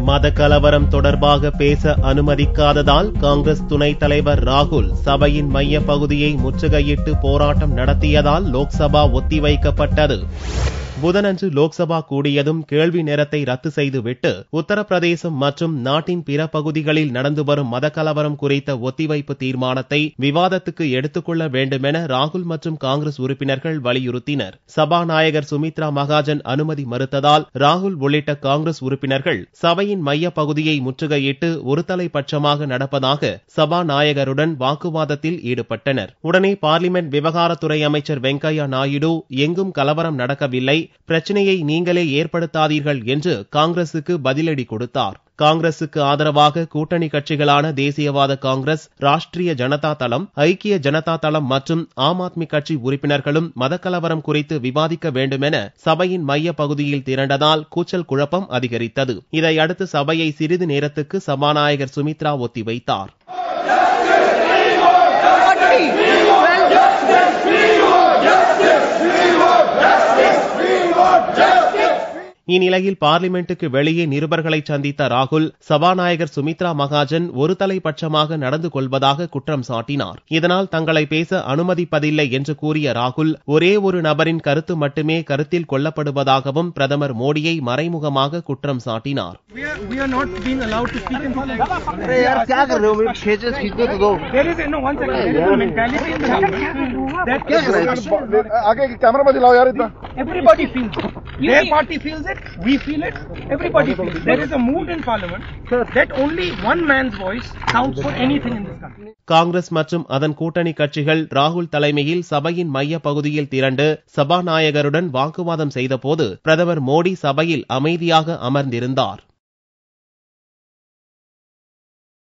மத கலவரம் தொடர்பாக பேச அனுமதிக்காததால் காங்கிரஸ் துணைத் தலைவர் ராகுல் சபையின் மைய பகுதியை முற்றுகையிட்டு போராட்டம் நடத்தியதால் லோக்சபா ஒத்திவைக்கப்பட்டது புதனன்று லோக்சபா கூடியதும் கேள்வி நேரத்தை ரத்து செய்துவிட்டு உத்தரப்பிரதேசம் மற்றும் நாட்டின் பிற பகுதிகளில் நடந்து வரும் மத கலவரம் குறித்த ஒத்திவைப்பு தீர்மானத்தை விவாதத்துக்கு எடுத்துக்கொள்ள வேண்டுமென ராகுல் மற்றும் காங்கிரஸ் உறுப்பினர்கள் வலியுறுத்தினர் சபாநாயகர் சுமித்ரா மகாஜன் அனுமதி மறுத்ததால் ராகுல் உள்ளிட்ட காங்கிரஸ் உறுப்பினர்கள் சபையின் மைய பகுதியை முற்றுகையிட்டு ஒருதலை பட்சமாக நடப்பதாக சபாநாயகருடன் வாக்குவாதத்தில் ஈடுபட்டனர் உடனே பார்லிமெண்ட் விவகாரத்துறை அமைச்சர் வெங்கையா நாயுடு எங்கும் கலவரம் நடக்கவில்லை பிரச்சனையை நீங்களே ஏற்படுத்தாதீர்கள் என்று காங்கிரசுக்கு பதிலடி கொடுத்தார் காங்கிரசுக்கு ஆதரவாக கூட்டணி கட்சிகளான தேசியவாத காங்கிரஸ் ராஷ்டிரிய ஜனதா தளம் ஐக்கிய ஜனதா தளம் மற்றும் ஆம் ஆத்மி கட்சி உறுப்பினர்களும் மதக்கலவரம் குறித்து விவாதிக்க வேண்டுமென சபையின் மைய பகுதியில் திரண்டதால் கூச்சல் குழப்பம் அதிகரித்தது இதையடுத்து சபையை சிறிது நேரத்துக்கு சபாநாயகர் சுமித்ரா ஒத்திவைத்தார் இந்நிலையில் பார்லிமெண்ட்டுக்கு வெளியே நிருபர்களை சந்தித்த ராகுல் சபாநாயகர் சுமித்ரா மகாஜன் ஒரு தலைபட்சமாக நடந்து கொள்வதாக குற்றம் சாட்டினார் இதனால் தங்களை பேச அனுமதிப்பதில்லை என்று கூறிய ராகுல் ஒரே ஒரு நபரின் கருத்து மட்டுமே கருத்தில் கொள்ளப்படுவதாகவும் பிரதமர் மோடியை மறைமுகமாக குற்றம் சாட்டினார் We are, we are not being allowed to speak in public. अरे यार क्या कर रहे हो मेरे छह छह खींचने तो दो There is a, no, one second, there is a mentality in the government that क्या कर रहे हो आगे कैमरा में दिलाओ यार इतना everybody feels it. Their party feels it, we feel it, everybody feels it. There is a mood in parliament that only one man's voice counts for anything in this country. Congress மற்றும் அதன் கூட்டணி கட்சிகள் ராகுல் தலைமையில் சபையின் மைய பகுதியில் திரண்டு சபாநாயகருடன் வாக்குவாதம் செய்தபோது பிரதமர் மோடி சபையில் அமைதியாக அமர்ந்திருந்தார்